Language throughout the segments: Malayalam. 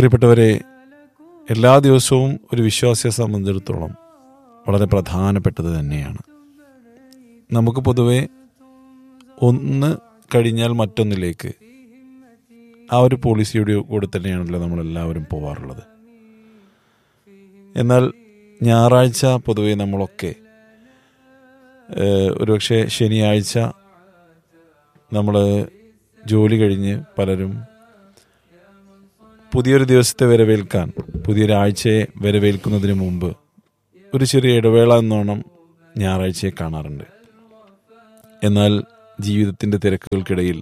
പ്രിയപ്പെട്ടവരെ എല്ലാ ദിവസവും ഒരു വിശ്വാസിയെ സംബന്ധിച്ചിടത്തോളം വളരെ പ്രധാനപ്പെട്ടത് തന്നെയാണ് നമുക്ക് പൊതുവെ ഒന്ന് കഴിഞ്ഞാൽ മറ്റൊന്നിലേക്ക് ആ ഒരു പോളിസിയുടെ കൂടെ തന്നെയാണല്ലോ നമ്മളെല്ലാവരും പോവാറുള്ളത് എന്നാൽ ഞായറാഴ്ച പൊതുവെ നമ്മളൊക്കെ ഏഹ്, ഒരുപക്ഷെ ശനിയാഴ്ച നമ്മൾ ജോലി കഴിഞ്ഞ് പലരും പുതിയൊരു ദിവസത്തെ വരവേൽക്കാൻ പുതിയൊരാഴ്ചയെ വരവേൽക്കുന്നതിന് മുമ്പ് ഒരു ചെറിയ ഇടവേള എന്നോണം ഞായറാഴ്ചയെ കാണാറുണ്ട് എന്നാൽ ജീവിതത്തിൻ്റെ തിരക്കുകൾക്കിടയിൽ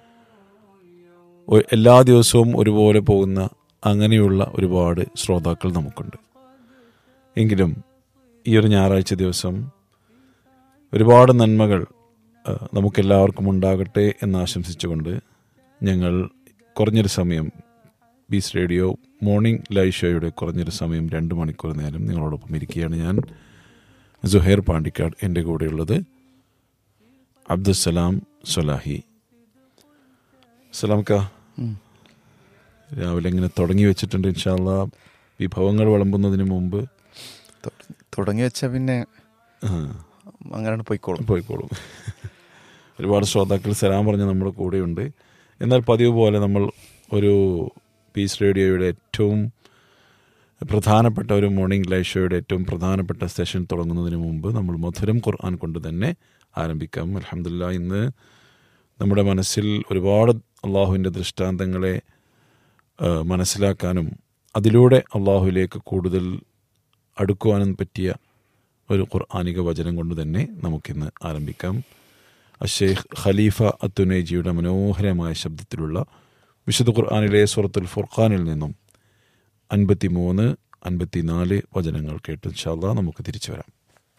ഒ- എല്ലാ ദിവസവും ഒരുപോലെ പോകുന്ന അങ്ങനെയുള്ള ഒരുപാട് ശ്രോതാക്കൾ നമുക്കുണ്ട് എങ്കിലും ഈ ഒരു ഞായറാഴ്ച ദിവസം ഒരുപാട് നന്മകൾ ആ, നമുക്കെല്ലാവർക്കും ഉണ്ടാകട്ടെ എന്ന് ആശംസിച്ചുകൊണ്ട് ഞങ്ങൾ കുറഞ്ഞൊരു സമയം ബീസ് റേഡിയോ മോർണിംഗ് ലൈവ് ഷോയുടെ കുറഞ്ഞൊരു സമയം രണ്ട് മണിക്കൂർ നേരം നിങ്ങളോടൊപ്പം ഇരിക്കുകയാണ് ഞാൻ സുഹൈർ പാണ്ടിക്കാട് എൻ്റെ കൂടെയുള്ളത് അബ്ദുസലാം സൊലാഹി സലാംക്ക രാവിലെ ഇങ്ങനെ തുടങ്ങി വെച്ചിട്ടുണ്ട് ഇൻഷാല്ല വിഭവങ്ങൾ വിളമ്പുന്നതിന് മുമ്പ് തൊ- തുടങ്ങി വെച്ച പിന്നെ ആ, അങ്ങനെ പോയിക്കോളും പോയിക്കോളും ഒരുപാട് ശ്രോതാക്കൾ സലാം പറഞ്ഞ് നമ്മുടെ കൂടെയുണ്ട് എന്നാൽ പതിവ് പോലെ നമ്മൾ ഒരു പീസ് റേഡിയോയുടെ ഏറ്റവും പ്രധാനപ്പെട്ട ഒരു മോർണിംഗ് ലൈവ് ഷോയുടെ ഏറ്റവും പ്രധാനപ്പെട്ട സെഷൻ തുടങ്ങുന്നതിന് മുമ്പ് നമ്മൾ മധുരം ഖുർആൻ കൊണ്ട് തന്നെ ആരംഭിക്കാം അലഹമില്ല ഇന്ന് നമ്മുടെ മനസ്സിൽ ഒരുപാട് അള്ളാഹുവിൻ്റെ ദൃഷ്ടാന്തങ്ങളെ ആ, മനസ്സിലാക്കാനും അതിലൂടെ അള്ളാഹുവിലേക്ക് കൂടുതൽ അടുക്കുവാനും പറ്റിയ ഒരു ഖുർആാനിക വചനം കൊണ്ട് തന്നെ നമുക്കിന്ന് ആരംഭിക്കാം അഷേഖ് ഖലീഫ അത്തുനേജിയുടെ മനോഹരമായ ശബ്ദത്തിലുള്ള വിശുദ്ധ ഖുർആാനിലെ സൂറത്തുൽ ഫുർഖാനിൽ നിന്നും അൻപത്തിമൂന്ന് അൻപത്തിനാല് വചനങ്ങൾ കേട്ട് ഇൻഷാല്ലാ നമുക്ക് തിരിച്ചു വരാം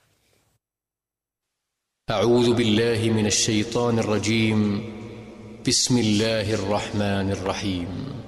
أعوذ بالله من الشيطان الرجيم بسم الله الرحمن الرحيم